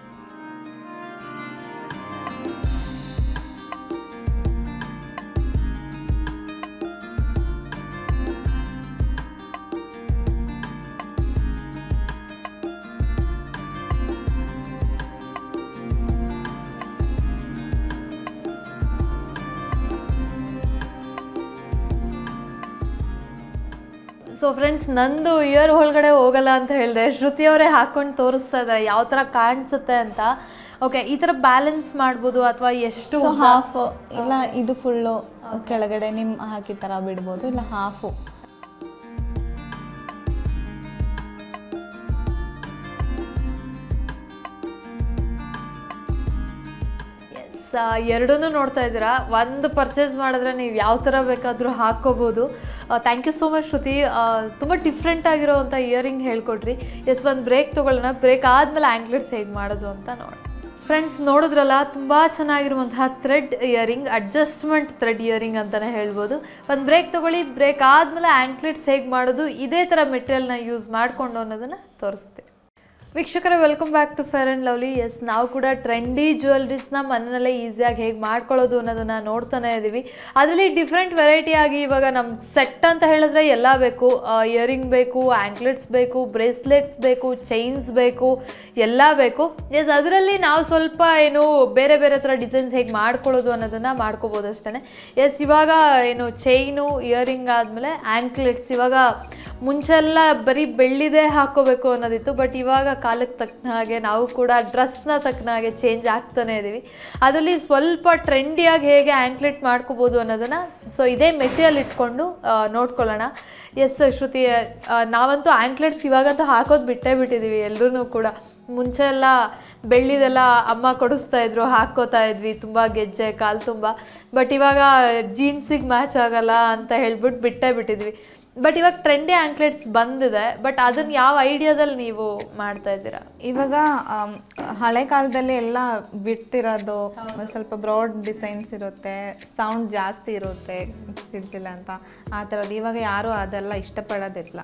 ಸೊ ಫ್ರೆಂಡ್ಸ್ ನಂದು ಇಯರ್ ಒಳಗಡೆ ಹೋಗಲ್ಲ ಅಂತ ಹೇಳಿದೆ ಶ್ರುತಿಯವರೇ ಹಾಕೊಂಡು ತೋರಿಸ್ತಾ ಇದ್ದಾರೆ ಯಾವ ಥರ ಕಾಣಿಸುತ್ತೆ ಅಂತ ಓಕೆ ಈ ಥರ ಬ್ಯಾಲೆನ್ಸ್ ಮಾಡ್ಬೋದು ಅಥವಾ ಎಷ್ಟು ಸೊ ಹಾಫ್ ಇಲ್ಲ ಇದು ಫುಲ್ಲು ಕೆಳಗಡೆ ನಿಮ್ಮ ಹಾಕಿ ಥರ ಬಿಡ್ಬೋದು ಇಲ್ಲ ಹಾಫು ಎಸ್ ಎರಡೂ ನೋಡ್ತಾ ಇದ್ದೀರಾ ಒಂದು ಪರ್ಚೇಸ್ ಮಾಡಿದ್ರೆ ನೀವು ಯಾವ ಥರ ಬೇಕಾದರೂ ಹಾಕ್ಕೋಬೋದು thank you so much Shruti ತುಂಬ ಡಿಫ್ರೆಂಟ್ ಆಗಿರೋವಂಥ ಇಯರಿಂಗ್ ಹೇಳ್ಕೊಟ್ರಿ ಎಸ್ ಒಂದು ಬ್ರೇಕ್ ತೊಗೊಳ್ಳೋಣ ಬ್ರೇಕ್ ಆದಮೇಲೆ ಆ್ಯಂಕ್ಲೆಟ್ಸ್ ಹೇಗೆ ಮಾಡೋದು ಅಂತ ನೋಡಿ ಫ್ರೆಂಡ್ಸ್ ನೋಡಿದ್ರಲ್ಲ ತುಂಬ ಚೆನ್ನಾಗಿರುವಂತಹ thread earring adjustment thread earring ಅಂತಲೇ ಹೇಳ್ಬೋದು ಒಂದು ಬ್ರೇಕ್ ತೊಗೊಳ್ಳಿ ಬ್ರೇಕ್ ಆದಮೇಲೆ ಆ್ಯಂಕ್ಲೆಟ್ಸ್ ಹೇಗೆ ಮಾಡೋದು ಇದೇ ಥರ ಮೆಟೀರಿಯಲ್ನ ಯೂಸ್ ಮಾಡಿಕೊಂಡು ಅನ್ನೋದನ್ನು ತೋರಿಸ್ತೀನಿ ವೀಕ್ಷಕರೇ welcome back to fair and lovely yes ನಾವು ಕೂಡ ಟ್ರೆಂಡಿ ಜ್ಯುವೆಲ್ರೀಸ್ನ ಮನೆಯಲ್ಲೇ ಈಸಿಯಾಗಿ ಹೇಗೆ ಮಾಡ್ಕೊಳ್ಳೋದು ಅನ್ನೋದನ್ನು ನೋಡ್ತಾನೆ ಇದ್ದೀವಿ ಅದರಲ್ಲಿ ಡಿಫ್ರೆಂಟ್ ವೆರೈಟಿ ಆಗಿ ಇವಾಗ ನಮ್ಮ ಸೆಟ್ ಅಂತ ಹೇಳಿದ್ರೆ ಎಲ್ಲ ಬೇಕು ಇಯರಿಂಗ್ ಬೇಕು ಆ್ಯಂಕ್ಲೆಟ್ಸ್ ಬೇಕು ಬ್ರೇಸ್ಲೆಟ್ಸ್ ಬೇಕು ಚೈನ್ಸ್ ಬೇಕು ಎಲ್ಲ ಬೇಕು ಎಸ್ ಅದರಲ್ಲಿ ನಾವು ಸ್ವಲ್ಪ ಏನು ಬೇರೆ ಬೇರೆ ಥರ ಡಿಸೈನ್ಸ್ ಹೇಗೆ ಮಾಡ್ಕೊಳ್ಳೋದು ಅನ್ನೋದನ್ನು ಮಾಡ್ಕೋಬೋದು ಅಷ್ಟೇ ಎಸ್ ಇವಾಗ ಏನು ಚೈನು ಇಯರಿಂಗ್ ಆದಮೇಲೆ ಆ್ಯಂಕ್ಲೆಟ್ಸ್ ಇವಾಗ ಮುಂಚೆಲ್ಲ ಬರೀ ಬೆಳ್ಳಿದೇ ಹಾಕೋಬೇಕು ಅನ್ನೋದಿತ್ತು ಬಟ್ ಇವಾಗ ಕಾಲಕ್ಕೆ ತಕ್ಕನ ಹಾಗೆ ನಾವು ಕೂಡ ಡ್ರೆಸ್ನ ತಕ್ಕನ ಹಾಗೆ ಚೇಂಜ್ ಆಗ್ತಾನೆ ಇದ್ದೀವಿ ಅದರಲ್ಲಿ ಸ್ವಲ್ಪ ಟ್ರೆಂಡಿಯಾಗಿ ಹೇಗೆ ಆ್ಯಂಕ್ಲೆಟ್ ಮಾಡ್ಕೋಬೋದು ಅನ್ನೋದನ್ನು ಸೊ ಇದೇ ಮೆಟೀರಿಯಲ್ ಇಟ್ಕೊಂಡು ಆ, ನೋಡ್ಕೊಳ್ಳೋಣ ಎಸ್ ಶ್ರುತಿ ಆ, ನಾವಂತೂ ಆ್ಯಂಕ್ಲೆಟ್ಸ್ ಇವಾಗಂತೂ ಹಾಕೋದು ಬಿಟ್ಟೇ ಬಿಟ್ಟಿದ್ದೀವಿ ಎಲ್ಲರೂ ಕೂಡ ಮುಂಚೆ ಎಲ್ಲ ಬೆಳ್ಳಿದೆಲ್ಲ ಅಮ್ಮ ಕೊಡಿಸ್ತಾ ಇದ್ರು ಹಾಕ್ಕೋತಾ ಇದ್ವಿ ತುಂಬ ಗೆಜ್ಜೆ ಕಾಲು ತುಂಬ ಬಟ್ ಇವಾಗ ಜೀನ್ಸಿಗೆ ಮ್ಯಾಚ್ ಆಗಲ್ಲ ಅಂತ ಹೇಳ್ಬಿಟ್ಟು ಬಿಟ್ಟೇ ಬಿಟ್ಟಿದ್ವಿ ಬಟ್ ಇವಾಗ ಟ್ರೆಂಡಿ ಆ್ಯಂಕ್ಲೆಟ್ಸ್ ಬಂದಿದೆ ಬಟ್ ಅದನ್ನ ಯಾವ ಐಡಿಯಾದಲ್ಲಿ ನೀವು ಮಾಡ್ತಾ ಇದ್ದೀರಾ ಇವಾಗ ಆಮ್, ಹಳೆ ಕಾಲದಲ್ಲಿ ಎಲ್ಲ ಬಿಡ್ತಿರೋದು ಸ್ವಲ್ಪ ಬ್ರಾಡ್ ಡಿಸೈನ್ಸ್ ಇರುತ್ತೆ ಸೌಂಡ್ ಜಾಸ್ತಿ ಇರುತ್ತೆ ಸಿಲ್ಸಿಲ್ಲ ಅಂತ ಆ ಥರದ್ದು ಇವಾಗ ಯಾರು ಅದೆಲ್ಲ ಇಷ್ಟಪಡೋದಿಲ್ಲ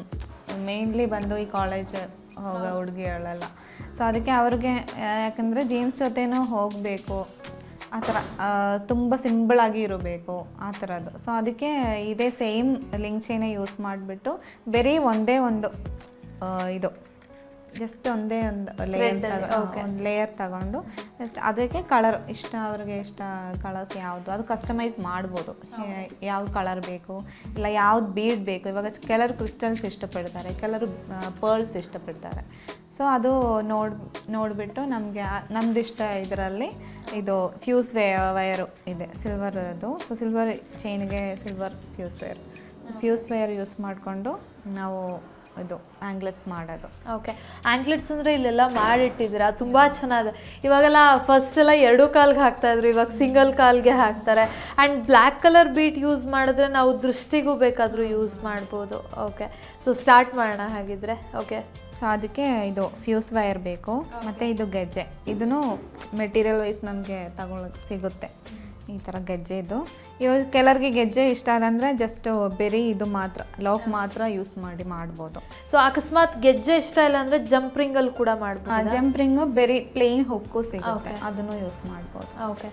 ಮೇನ್ಲಿ ಬಂದು ಈ ಕಾಲೇಜ್ ಹೋಗೋ ಹುಡುಗಿಗಳೆಲ್ಲ ಸೊ ಅದಕ್ಕೆ ಅವ್ರಿಗೆ ಯಾಕಂದರೆ ಜೀನ್ಸ್ ಜೊತೆನೂ ಹೋಗಬೇಕು ಆ ಥರ ತುಂಬ ಸಿಂಪಳಾಗಿ ಇರಬೇಕು ಆ ಥರದ್ದು ಸೊ ಅದಕ್ಕೆ ಇದೇ ಸೇಮ್ ಲಿಂಕ್ ಚೈನೇ ಯೂಸ್ ಮಾಡಿಬಿಟ್ಟು ಬರೀ ಒಂದೇ ಒಂದು ಆ, ಇದು ಜಸ್ಟ್ ಒಂದೇ ಒಂದು ಲೇಯರ್ ಒಂದು ಲೇಯರ್ ತಗೊಂಡು ಜಸ್ಟ್ ಅದಕ್ಕೆ ಕಲರ್ ಇಷ್ಟ ಅವ್ರಿಗೆ ಇಷ್ಟ ಕಲರ್ಸ್ ಯಾವುದು ಅದು ಕಸ್ಟಮೈಸ್ ಮಾಡ್ಬೋದು ಯಾವ ಕಲರ್ ಬೇಕು ಇಲ್ಲ ಯಾವ್ದು ಬೀಡ್ ಬೇಕು ಇವಾಗ ಕೆಲವರು ಕ್ರಿಸ್ಟಲ್ಸ್ ಇಷ್ಟಪಡ್ತಾರೆ ಕೆಲವರು ಪರ್ಲ್ಸ್ ಇಷ್ಟಪಡ್ತಾರೆ ಸೊ ಅದು ನೋಡ್ ನೋಡಿಬಿಟ್ಟು ನಮಗೆ ನಮ್ದಿಷ್ಟ ಇದರಲ್ಲಿ ಇದು ಫ್ಯೂಸ್ ವೇ ವಯರು ಇದೆ ಸಿಲ್ವರ್ ಅದು ಸೊ ಸಿಲ್ವರ್ ಚೈನ್ಗೆ silver fuse wire fuse wire use ಮಾಡಿಕೊಂಡು ನಾವು ಇದು ಆ್ಯಂಗ್ಲೆಟ್ಸ್ ಮಾಡೋದು ಓಕೆ ಆ್ಯಂಕ್ಲೆಟ್ಸ್ ಅಂದರೆ ಇಲ್ಲೆಲ್ಲ ಮಾಡಿಟ್ಟಿದ್ದೀರಾ ತುಂಬ ಚೆನ್ನಾಗಿದೆ ಇವಾಗೆಲ್ಲ ಫಸ್ಟ್ ಎಲ್ಲ ಎರಡು ಕಾಲ್ಗೆ ಹಾಕ್ತಾ ಇದ್ರು ಇವಾಗ ಸಿಂಗಲ್ ಕಾಲ್ಗೆ ಹಾಕ್ತಾರೆ and black colour bead use ಮಾಡಿದ್ರೆ ನಾವು ದೃಷ್ಟಿಗೂ ಬೇಕಾದರೂ ಯೂಸ್ ಮಾಡ್ಬೋದು ಓಕೆ ಸೊ ಸ್ಟಾರ್ಟ್ ಮಾಡೋಣ ಹಾಗಿದ್ರೆ ಓಕೆ ಸೊ ಅದಕ್ಕೆ ಇದು ಫ್ಯೂಸ್ ವೈರ್ ಬೇಕು ಮತ್ತು ಇದು ಗೆಜ್ಜೆ ಇದನ್ನು ಮೆಟೀರಿಯಲ್ ವೈಸ್ ನಮಗೆ ತಗೊಳಕ್ಕೆ ಸಿಗುತ್ತೆ ಈ ಥರ ಗೆಜ್ಜೆ ಇದು ಇವಾಗ ಕೆಲವ್ರಿಗೆ ಗೆಜ್ಜೆ ಇಷ್ಟ ಇಲ್ಲ ಅಂದರೆ ಜಸ್ಟ್ ಬೆರಿ ಇದು ಮಾತ್ರ ಲಾಕ್ ಮಾತ್ರ ಯೂಸ್ ಮಾಡಿ ಮಾಡ್ಬೋದು ಸೊ ಅಕಸ್ಮಾತ್ ಗೆಜ್ಜೆ ಇಷ್ಟ ಇಲ್ಲ ಅಂದರೆ ಜಂಪ್ರಿಂಗಲ್ಲಿ ಕೂಡ ಮಾಡ್ಬೋದು ಜಂಪ್ರಿಂಗು ಬೆರಿ ಪ್ಲೇನ್ ಹೊಕ್ಕು ಸಿಗುತ್ತೆ ಅದನ್ನು ಯೂಸ್ ಮಾಡ್ಬೋದು ಓಕೆ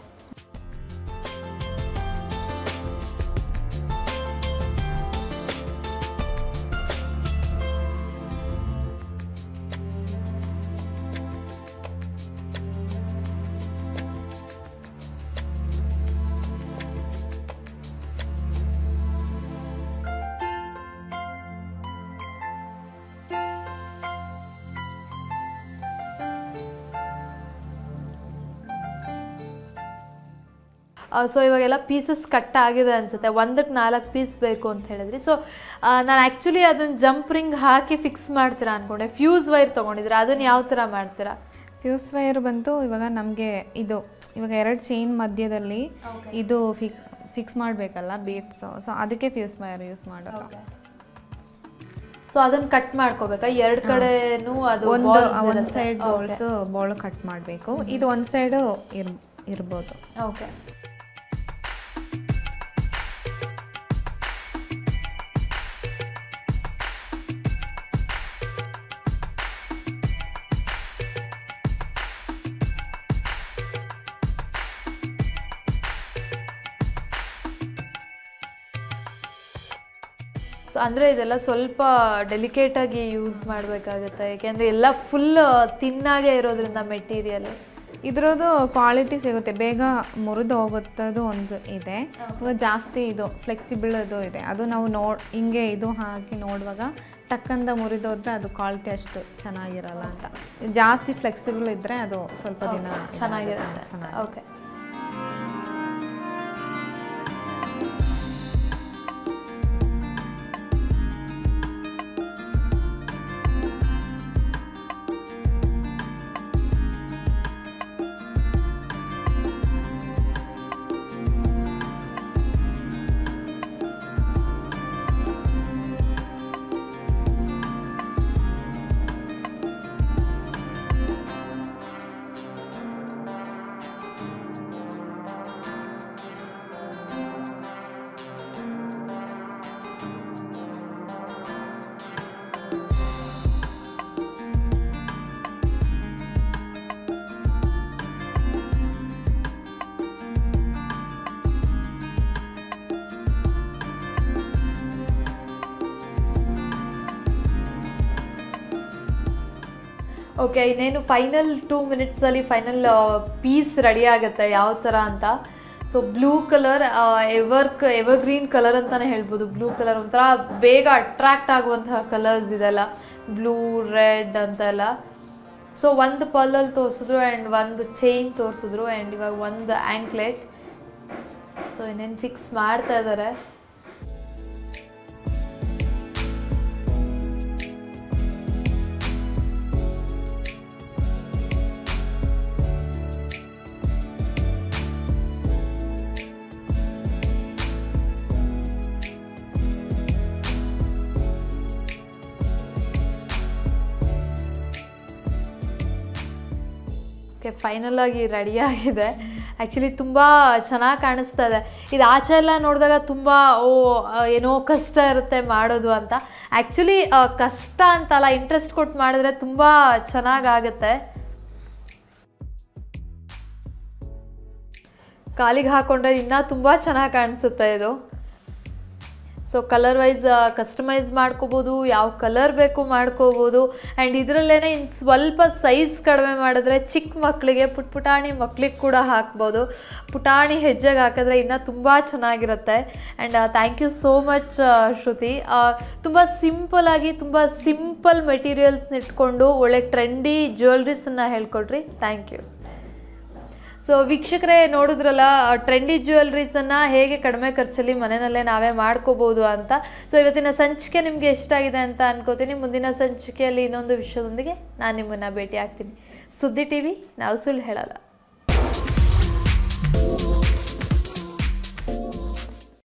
ಸೊ ಇವಾಗೆಲ್ಲ ಪೀಸಸ್ ಕಟ್ ಆಗಿದೆ ಅನ್ಸುತ್ತೆ ಒಂದಕ್ಕೆ ನಾಲ್ಕು ಪೀಸ್ ಬೇಕು ಅಂತ ಹೇಳಿದ್ರಿ ಸೊ ನಾನು ಆ್ಯಕ್ಚುಲಿ ಅದನ್ನ ಜಂಪ್ ರಿಂಗ್ ಹಾಕಿ ಫಿಕ್ಸ್ ಮಾಡ್ತೀರಾ ಅನ್ಕೊಂಡೆ ಫ್ಯೂಸ್ ವೈರ್ ತೊಗೊಂಡಿದ್ರೆ ಅದನ್ನ ಯಾವ ಥರ ಮಾಡ್ತೀರಾ ಫ್ಯೂಸ್ ವೈರ್ ಬಂತು ಇವಾಗ ನಮಗೆ ಇದು ಇವಾಗ ಎರಡು ಚೈನ್ ಮಧ್ಯದಲ್ಲಿ ಇದು ಫಿಕ್ ಫಿಕ್ಸ್ ಮಾಡಬೇಕಲ್ಲ ಬೀಟ್ಸು ಸೊ ಅದಕ್ಕೆ ಫ್ಯೂಸ್ ವೈರ್ ಯೂಸ್ ಮಾಡೋದು ಸೊ ಅದನ್ನ ಕಟ್ ಮಾಡ್ಕೋಬೇಕಾ ಎರಡ್ ಕಡೆನೂ ಅದು ಒಂದು balls ಒಂದು ಇರುತ್ತೆ. Side Okay. Balls ball cut ಮಾಡಬೇಕು ಇದು ಒಂದು ಸೈಡು ಇರ್ ಇರ್ಬೋದು ಓಕೆ ಅಂದರೆ ಇದೆಲ್ಲ ಸ್ವಲ್ಪ ಡೆಲಿಕೇಟ್ ಆಗಿ ಯೂಸ್ ಮಾಡಬೇಕಾಗುತ್ತೆ ಯಾಕೆಂದರೆ ಎಲ್ಲ ಫುಲ್ ತಿನ್ನಾಗೆ ಇರೋದ್ರಿಂದ ಮೆಟೀರಿಯಲ್ ಇದ್ರದ್ದು ಕ್ವಾಲಿಟಿ ಸಿಗುತ್ತೆ ಬೇಗ ಮುರಿದು ಹೋಗುತ್ತದು ಒಂದು ಇದೆ ಇವಾಗ ಜಾಸ್ತಿ ಇದು ಫ್ಲೆಕ್ಸಿಬಲ್ ಅದು ಇದೆ ಅದು ನಾವು ನೋಡ್ ಹಿಂಗೆ ಇದು ಹಾಕಿ ನೋಡುವಾಗ ಟಕ್ಕಂದ ಮುರಿದೋದ್ರೆ ಅದು ಕ್ವಾಲಿಟಿ ಅಷ್ಟು ಚೆನ್ನಾಗಿರಲ್ಲ ಅಂತ ಜಾಸ್ತಿ ಫ್ಲೆಕ್ಸಿಬಲ್ ಇದ್ದರೆ ಅದು ಸ್ವಲ್ಪ ದಿನ ಚೆನ್ನಾಗಿರುತ್ತೆ ಚೆನ್ನಾಗಿ ಓಕೆ ಓಕೆ ಇನ್ನೇನು ಫೈನಲ್ ಟೂ ಮಿನಿಟ್ಸಲ್ಲಿ ಫೈನಲ್ ಪೀಸ್ ರೆಡಿ ಆಗುತ್ತೆ ಯಾವ ಥರ ಅಂತ ಸೊ ಬ್ಲೂ ಕಲರ್ ಎವರ್ಕ್ ಎವರ್ಗ್ರೀನ್ ಕಲರ್ ಅಂತಲೇ ಹೇಳ್ಬೋದು ಬ್ಲೂ ಕಲರ್ ಒಂಥರ ಬೇಗ ಅಟ್ರಾಕ್ಟ್ ಆಗುವಂತಹ ಕಲರ್ಸ್ ಇದೆಲ್ಲ ಬ್ಲೂ ರೆಡ್ ಅಂತೆಲ್ಲ ಸೊ ಒಂದು ಪಲ್ಲಲ್ಲಿ ತೋರಿಸಿದ್ರು ಆ್ಯಂಡ್ ಒಂದು ಚೈನ್ ತೋರಿಸಿದ್ರು ಆ್ಯಂಡ್ ಇವಾಗ ಒಂದು ಆ್ಯಂಕ್ಲೆಟ್ ಸೊ ಇನ್ನೇನು ಫಿಕ್ಸ್ ಮಾಡ್ತಾ ಇದ್ದಾರೆ ಓಕೆ ಫೈನಲ್ ಆಗಿ ರೆಡಿ ಆಗಿದೆ ಆ್ಯಕ್ಚುಲಿ ತುಂಬ ಚೆನ್ನಾಗಿ ಕಾಣಿಸ್ತಾ ಇದೆ ಇದು ಆಚೆ ಎಲ್ಲ ನೋಡಿದಾಗ ತುಂಬ ಓ ಆ, ಏನೋ ಕಷ್ಟ ಇರುತ್ತೆ ಮಾಡೋದು ಅಂತ ಆ್ಯಕ್ಚುಲಿ ಕಷ್ಟ ಅಂತಲ್ಲ ಇಂಟ್ರೆಸ್ಟ್ ಕೊಟ್ಟು ಮಾಡಿದ್ರೆ ತುಂಬ ಚೆನ್ನಾಗಾಗುತ್ತೆ ಕಾಲಿಗೆ ಹಾಕೊಂಡ್ರೆ ಇನ್ನೂ ತುಂಬ ಚೆನ್ನಾಗಿ ಕಾಣಿಸುತ್ತೆ ಇದು ಸೊ ಕಲರ್ ವೈಸ್ ಕಸ್ಟಮೈಸ್ ಮಾಡ್ಕೋಬೋದು ಯಾವ ಕಲರ್ ಬೇಕು ಮಾಡ್ಕೋಬೋದು ಆ್ಯಂಡ್ ಇದರಲ್ಲೇ ಇನ್ನು ಸ್ವಲ್ಪ ಸೈಜ್ ಕಡಿಮೆ ಮಾಡಿದ್ರೆ ಚಿಕ್ಕ ಮಕ್ಕಳಿಗೆ ಪುಟ್ ಪುಟಾಣಿ ಮಕ್ಳಿಗೆ ಕೂಡ ಹಾಕ್ಬೋದು ಪುಟಾಣಿ ಹೆಜ್ಜೆಗೆ ಹಾಕಿದ್ರೆ ಇನ್ನೂ ತುಂಬ ಚೆನ್ನಾಗಿರುತ್ತೆ and thank you so much Shruti ತುಂಬ ಸಿಂಪಲಾಗಿ ತುಂಬ ಸಿಂಪಲ್ ಮೆಟೀರಿಯಲ್ಸ್ನ ಇಟ್ಕೊಂಡು ಒಳ್ಳೆ ಟ್ರೆಂಡಿ ಜ್ಯುವೆಲ್ರೀಸನ್ನ ಹೇಳ್ಕೊಟ್ರಿ ಥ್ಯಾಂಕ್ ಯು ಸೊ ವೀಕ್ಷಕರೇ ನೋಡಿದ್ರಲ್ಲ ಟ್ರೆಂಡಿ ಜ್ಯುವೆಲ್ರೀಸನ್ನು ಹೇಗೆ ಕಡಿಮೆ ಖರ್ಚಲ್ಲಿ ಮನೆಯಲ್ಲೇ ನಾವೇ ಮಾಡ್ಕೋಬೋದು ಅಂತ ಸೊ ಇವತ್ತಿನ ಸಂಚಿಕೆ ನಿಮಗೆ ಇಷ್ಟ ಆಗಿದೆ ಅಂತ ಅನ್ಕೋತೀನಿ ಮುಂದಿನ ಸಂಚಿಕೆಯಲ್ಲಿ ಇನ್ನೊಂದು ವಿಷಯದೊಂದಿಗೆ ನಾನು ನಿಮ್ಮನ್ನು ಭೇಟಿ ಆಗ್ತೀನಿ ಸುದ್ದಿ ಟಿ ವಿ ನಾವು ಸುಳ್ಳು ಹೇಳಲ್ಲ